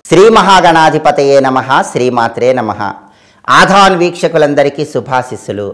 శ్రీ మహాగణాధిపతయే నమ శ్రీమాత్రే నమ ఆధాన్ వీక్షకులందరికీ శుభాశిస్సులు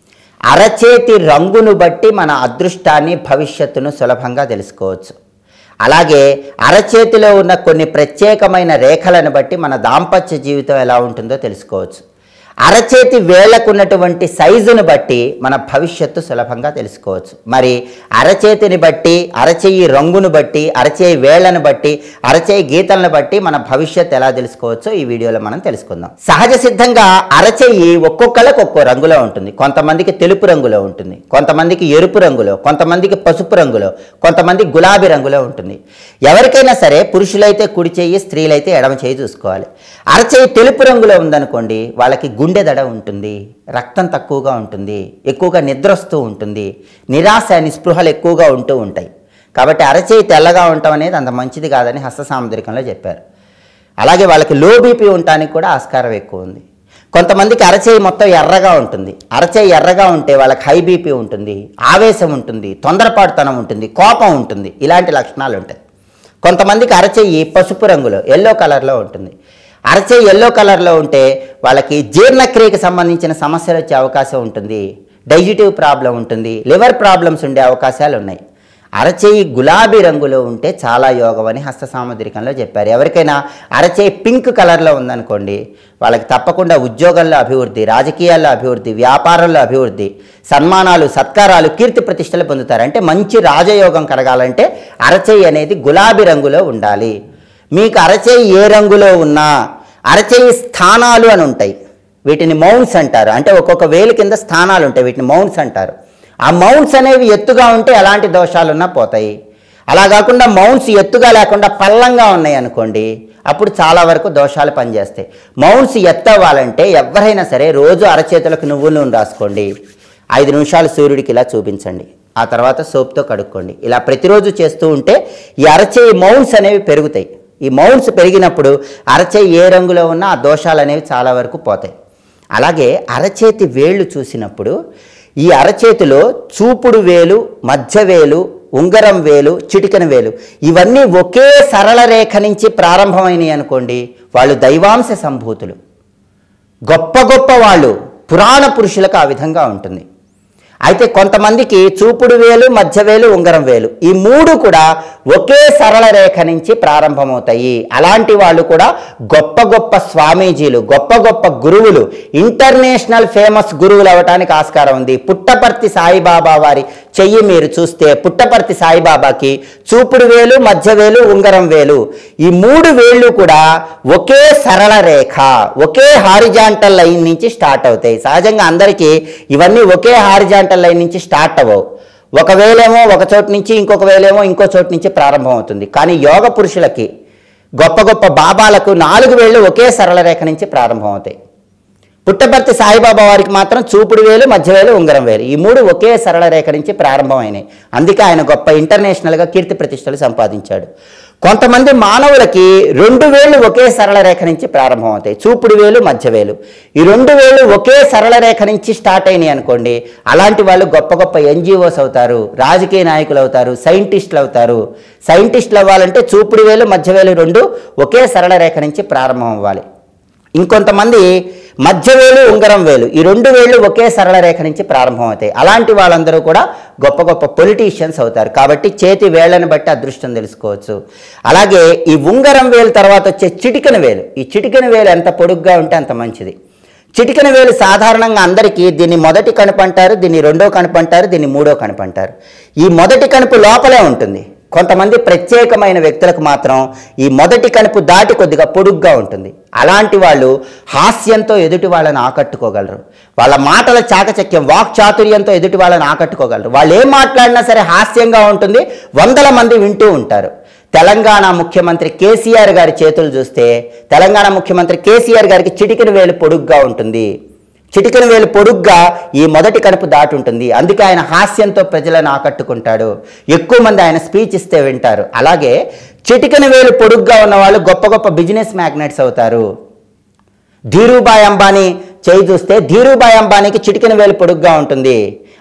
అరచేతి రంగును బట్టి మన అదృష్టాన్ని భవిష్యత్తును సులభంగా తెలుసుకోవచ్చు అలాగే అరచేతిలో ఉన్న కొన్ని ప్రత్యేకమైన రేఖలను బట్టి మన దాంపత్య జీవితం ఎలా ఉంటుందో తెలుసుకోవచ్చు అరచేతి వేళ్లకున్నటువంటి సైజును బట్టి మన భవిష్యత్తు సులభంగా తెలుసుకోవచ్చు మరి అరచేతిని బట్టి అరచేయి రంగును బట్టి అరచేయి వేళ్లను బట్టి అరచేయి గీతలను బట్టి మన భవిష్యత్తు ఎలా తెలుసుకోవచ్చో ఈ వీడియోలో మనం తెలుసుకుందాం సహజ సిద్ధంగా అరచేయి ఒక్కొక్కళ్ళకి ఒక్కో రంగులో ఉంటుంది కొంతమందికి తెలుపు రంగులో ఉంటుంది కొంతమందికి ఎరుపు రంగులో కొంతమందికి పసుపు రంగులో కొంతమంది గులాబీ రంగులో ఉంటుంది ఎవరికైనా సరే పురుషులైతే కుడి చేయి స్త్రీలైతే ఎడమ చేయి చూసుకోవాలి అరచేయి తెలుపు రంగులో ఉందనుకోండి వాళ్ళకి గుండె దడ ఉంటుంది రక్తం తక్కువగా ఉంటుంది ఎక్కువగా నిద్ర వస్తూ ఉంటుంది నిరాశ నిస్పృహలు ఎక్కువగా ఉంటూ ఉంటాయి కాబట్టి అరచేయి తెల్లగా ఉండటం అనేది అంత మంచిది కాదని హస్త సాముద్రికంలో చెప్పారు అలాగే వాళ్ళకి లో బీపీ ఉండటానికి కూడా ఆస్కారం ఎక్కువ ఉంది కొంతమందికి అరచేయి మొత్తం ఎర్రగా ఉంటుంది అరచేయి ఎర్రగా ఉంటే వాళ్ళకి హై బీపీ ఉంటుంది ఆవేశం ఉంటుంది తొందరపాటుతనం ఉంటుంది కోపం ఉంటుంది ఇలాంటి లక్షణాలు ఉంటాయి కొంతమందికి అరచేయి పసుపు రంగులో ఎల్లో కలర్లో ఉంటుంది అరచేయి ఎల్లో కలర్లో ఉంటే వాళ్ళకి జీర్ణక్రియకి సంబంధించిన సమస్యలు వచ్చే అవకాశం ఉంటుంది డైజెటివ్ ప్రాబ్లం ఉంటుంది లివర్ ప్రాబ్లమ్స్ ఉండే అవకాశాలు ఉన్నాయి అరచేయి గులాబీ రంగులో ఉంటే చాలా యోగం అని హస్త సాముద్రికంలో చెప్పారు ఎవరికైనా అరచేయి పింక్ కలర్లో ఉందనుకోండి వాళ్ళకి తప్పకుండా ఉద్యోగంలో అభివృద్ధి రాజకీయాల్లో అభివృద్ధి వ్యాపారంలో అభివృద్ధి సన్మానాలు సత్కారాలు కీర్తి ప్రతిష్టలు పొందుతారు అంటే మంచి రాజయోగం కలగాలంటే అరచేయి అనేది గులాబీ రంగులో ఉండాలి మీకు అరచేయి ఏ రంగులో ఉన్నా అరచేయి స్థానాలు అని ఉంటాయి వీటిని మౌంట్స్ అంటారు అంటే ఒక్కొక్క వేలు కింద స్థానాలు ఉంటాయి వీటిని మౌంట్స్ అంటారు ఆ మౌంట్స్ అనేవి ఎత్తుగా ఉంటే ఎలాంటి దోషాలున్నా పోతాయి అలా కాకుండా మౌంట్స్ ఎత్తుగా లేకుండా పల్లంగా ఉన్నాయి అనుకోండి అప్పుడు చాలా వరకు దోషాలు పనిచేస్తాయి మౌంట్స్ ఎత్తవ్వాలంటే ఎవరైనా సరే రోజు అరచేతులకు నువ్వుల నూనె రాసుకోండి ఐదు నిమిషాలు సూర్యుడికి ఇలా చూపించండి ఆ తర్వాత సోప్తో కడుక్కోండి ఇలా ప్రతిరోజు చేస్తూ ఉంటే ఈ అరచేయి మౌంట్స్ అనేవి పెరుగుతాయి ఈ మౌంట్స్ పెరిగినప్పుడు అరచేయి ఏ రంగులో ఉన్నా ఆ దోషాలు అనేవి చాలా వరకు పోతాయి అలాగే అరచేతి వేళ్ళు చూసినప్పుడు ఈ అరచేతిలో చూపుడు వేలు మధ్య వేలు ఉంగరం వేలు చిటికెన వేలు ఇవన్నీ ఒకే సరళ రేఖ నుంచి ప్రారంభమైనవి అనుకోండి వాళ్ళు దైవాంశ సంభూతులు గొప్ప గొప్ప వాళ్ళు పురాణ పురుషులకు ఆ విధంగా ఉంటుంది అయితే కొంతమందికి చూపుడు వేలు మధ్య వేలు ఉంగరం వేలు ఈ మూడు కూడా ఒకే సరళ రేఖ నుంచి ప్రారంభమవుతాయి అలాంటి వాళ్ళు కూడా గొప్ప గొప్ప స్వామీజీలు గొప్ప గొప్ప గురువులు ఇంటర్నేషనల్ ఫేమస్ గురువులు అవటానికి ఆస్కారం ఉంది పుట్టపర్తి సాయిబాబా వారి చెయ్యి మీరు చూస్తే పుట్టపర్తి సాయిబాబాకి చూపుడు వేలు మధ్య వేలు ఉంగరం వేలు ఈ మూడు వేళ్ళు కూడా ఒకే సరళ రేఖ ఒకే హారిజాంటల్ లైన్ నుంచి స్టార్ట్ అవుతాయి సహజంగా అందరికీ ఇవన్నీ ఒకే హారిజాంటల్ లైన్ నుంచి స్టార్ట్ అవ్వవు ఒక వేలేమో ఒక చోటు నుంచి ఇంకొక వేలేమో ఇంకో చోటు నుంచి ప్రారంభం అవుతుంది కానీ యోగ పురుషులకి గొప్ప గొప్ప బాబాలకు నాలుగు వేళ్ళు ఒకే సరళ రేఖ నుంచి ప్రారంభం అవుతాయి పుట్టపర్తి సాయిబాబా వారికి మాత్రం చూపుడు వేలు మధ్య వేలు ఉంగరం వేలు ఈ మూడు ఒకే సరళ రేఖ నుంచి ప్రారంభమైనాయి అందుకే ఆయన గొప్ప ఇంటర్నేషనల్గా కీర్తి ప్రతిష్టలు సంపాదించాడు కొంతమంది మానవులకి రెండు వేళ్ళు ఒకే సరళ రేఖ నుంచి ప్రారంభమవుతాయి చూపుడు వేలు మధ్య వేలు ఈ రెండు వేళ్ళు ఒకే సరళ రేఖ నుంచి స్టార్ట్ అయినాయి అనుకోండి అలాంటి వాళ్ళు గొప్ప గొప్ప ఎన్జిఓస్ అవుతారు రాజకీయ నాయకులు అవుతారు సైంటిస్టులు అవుతారు సైంటిస్టులు అవ్వాలంటే చూపుడు వేలు మధ్య వేలు రెండు ఒకే సరళ రేఖ నుంచి ప్రారంభం అవ్వాలి ఇంకొంతమంది మధ్య వేలు ఉంగరం వేలు ఈ రెండు వేళ్ళు ఒకే సరళ రేఖ నుంచి ప్రారంభమవుతాయి అలాంటి వాళ్ళందరూ కూడా గొప్ప గొప్ప పొలిటీషియన్స్ అవుతారు కాబట్టి చేతి వేళ్లను బట్టి అదృష్టం తెలుసుకోవచ్చు అలాగే ఈ ఉంగరం వేలు తర్వాత వచ్చే చిటికెన వేలు ఈ చిటికెన వేలు ఎంత పొడుగ్గా ఉంటే అంత మంచిది చిటికెన వేలు సాధారణంగా అందరికీ దీన్ని మొదటి కనుపు అంటారు దీన్ని రెండో కనుపు అంటారు దీన్ని మూడో కనుపు అంటారు ఈ మొదటి కనుపు లోపలే ఉంటుంది కొంతమంది ప్రత్యేకమైన వ్యక్తులకు మాత్రం ఈ మొదటి కనుపు దాటి కొద్దిగా పొడుగ్గా ఉంటుంది అలాంటి వాళ్ళు హాస్యంతో ఎదుటి వాళ్ళని ఆకట్టుకోగలరు వాళ్ళ మాటల చాకచక్యం వాక్ చాతుర్యంతో ఎదుటి వాళ్ళని ఆకట్టుకోగలరు వాళ్ళు ఏం మాట్లాడినా సరే హాస్యంగా ఉంటుంది వందల మంది వింటూ ఉంటారు తెలంగాణ ముఖ్యమంత్రి కేసీఆర్ గారి చేతులు చూస్తే తెలంగాణ ముఖ్యమంత్రి కేసీఆర్ గారికి చిటికెన వేలు పొడుగ్గా ఉంటుంది చిటికెన వేలు పొడుగ్గా ఈ మొదటి కనుపు దాటి ఉంటుంది అందుకే ఆయన హాస్యంతో ప్రజలను ఆకట్టుకుంటాడు ఎక్కువ మంది ఆయన స్పీచ్ ఇస్తే వింటారు అలాగే చిటికెన వేలు పొడుగ్గా ఉన్న వాళ్ళు గొప్ప గొప్ప బిజినెస్ మ్యాగ్నెట్స్ అవుతారు ధీరూభాయ్ అంబానీ చేయి చూస్తే ధీరూభాయ్ అంబానీకి చిటికెన వేలు పొడుగ్గా ఉంటుంది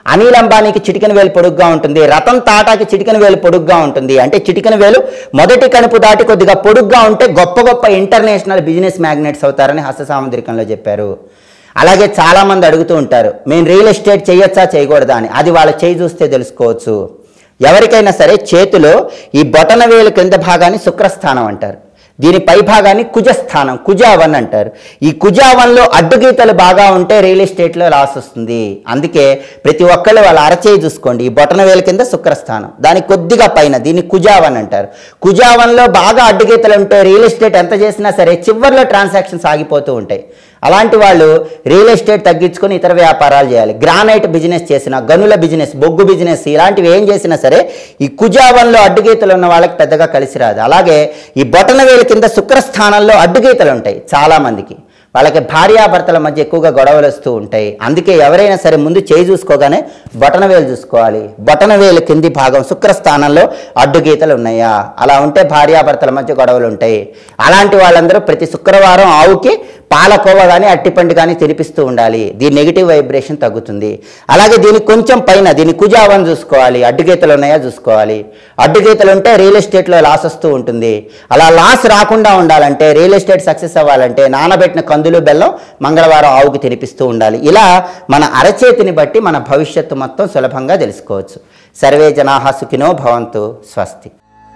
అనిల్ అంబానీకి చిటికెన వేలు పొడుగ్గా ఉంటుంది రతన్ టాటాకి చిటికెన వేలు పొడుగ్గా ఉంటుంది అంటే చిటికెన వేలు మొదటి కనుపు దాటి కొద్దిగా పొడుగ్గా ఉంటే గొప్ప గొప్ప ఇంటర్నేషనల్ బిజినెస్ మ్యాగ్నెట్స్ అవుతారని హస్త సాముద్రికంలో చెప్పారు అలాగే చాలామంది అడుగుతూ ఉంటారు మేము రియల్ ఎస్టేట్ చేయొచ్చా చేయకూడదా అని అది వాళ్ళ చేయి చూస్తే తెలుసుకోవచ్చు ఎవరికైనా సరే చేతిలో ఈ బొటన వేలు కింద భాగాన్ని శుక్రస్థానం అంటారు దీని పై భాగాన్ని కుజస్థానం కుజావన్ అంటారు ఈ కుజావన్లో అడ్డుగీతలు బాగా ఉంటే రియల్ ఎస్టేట్లో లాస్ వస్తుంది అందుకే ప్రతి ఒక్కళ్ళు వాళ్ళ అరచేయి చూసుకోండి ఈ బొటన వేలు కింద శుక్రస్థానం దానికి కొద్దిగా పైన దీన్ని కుజావన్ అంటారు కుజావన్లో బాగా అడ్డుగీతలు ఉంటే రియల్ ఎస్టేట్ ఎంత చేసినా సరే చివరిలో ట్రాన్సాక్షన్స్ ఆగిపోతూ ఉంటాయి అలాంటి వాళ్ళు రియల్ ఎస్టేట్ తగ్గించుకొని ఇతర వ్యాపారాలు చేయాలి గ్రానైట్ బిజినెస్ చేసిన గనుల బిజినెస్ బొగ్గు బిజినెస్ ఇలాంటివి ఏం చేసినా సరే ఈ కుజావన్లో అడ్డుగీతలు ఉన్న వాళ్ళకి పెద్దగా కలిసి రాదు అలాగే ఈ బొటన వేలు కింద శుక్రస్థానంలో అడ్డుగీతలు ఉంటాయి చాలామందికి వాళ్ళకి భార్యాభర్తల మధ్య ఎక్కువగా గొడవలు వస్తూ ఉంటాయి అందుకే ఎవరైనా సరే ముందు చేయి చూసుకోగానే బొటన వేలు చూసుకోవాలి బొటన వేలు కింది భాగం శుక్రస్థానంలో అడ్డుగీతలు ఉన్నాయా అలా ఉంటే భార్యాభర్తల మధ్య గొడవలు ఉంటాయి అలాంటి వాళ్ళందరూ ప్రతి శుక్రవారం ఆవుకి పాలకోవ కానీ అట్టిపండు కానీ తినిపిస్తూ ఉండాలి దీని నెగిటివ్ వైబ్రేషన్ తగ్గుతుంది అలాగే దీనికి కొంచెం పైన దీని కుజావని చూసుకోవాలి అడ్డుగీతలు ఉన్నాయా చూసుకోవాలి అడ్డుగీతలు ఉంటే రియల్ ఎస్టేట్లో లాస్ వస్తూ ఉంటుంది అలా లాస్ రాకుండా ఉండాలంటే రియల్ ఎస్టేట్ సక్సెస్ అవ్వాలంటే నానబెట్టిన కందులు బెల్లం మంగళవారం ఆవుకి తినిపిస్తూ ఉండాలి ఇలా మన అరచేతిని బట్టి మన భవిష్యత్తు మొత్తం సులభంగా తెలుసుకోవచ్చు సర్వే జనాహ సుఖినో భవంతు స్వస్తి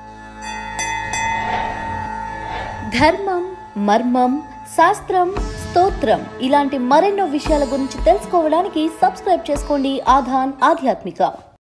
ధర్మం మర్మం శాస్త్రం స్తోత్రం ఇలాంటి మరెన్నో విషయాల గురించి తెలుసుకోవడానికి సబ్స్క్రైబ్ చేసుకోండి ఆధాన్ ఆధ్యాత్మిక